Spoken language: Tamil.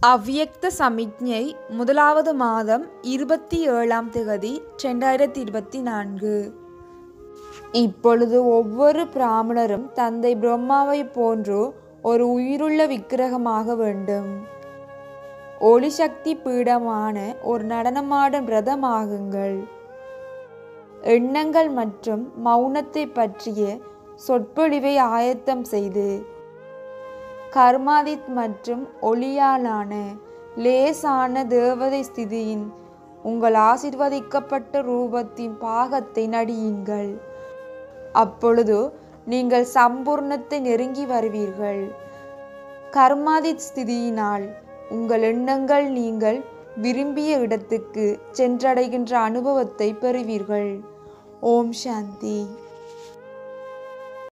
அவ்யக்த சமிக்ஞை முதலாவது மாதம் இருபத்தி ஏழாம் திகதி ரெண்டாயிரத்தி இருபத்தி நான்கு இப்பொழுது ஒவ்வொரு பிராமணரும் தந்தை பிரம்மாவை போன்று ஒரு உயிருள்ள விக்கிரகமாக வேண்டும் ஒளிசக்தி பீடமான ஒரு நடனமாடும் ரதமாகுங்கள் எண்ணங்கள் மற்றும் மௌனத்தை பற்றிய சொற்பொழிவை ஆயத்தம் செய்து கர்மாதித் மற்றும் ஒளியாலான லேசான தேவதை ஸ்திதியின் உங்கள் ஆசிர்வதிக்கப்பட்ட ரூபத்தின் பாகத்தை நடியுங்கள் அப்பொழுது நீங்கள் சம்பூர்ணத்தை நெருங்கி வருவீர்கள் கர்மாதித் ஸ்திதியினால் உங்கள் எண்ணங்கள் நீங்கள் விரும்பிய இடத்துக்கு சென்றடைகின்ற அனுபவத்தை பெறுவீர்கள் ஓம் சாந்தி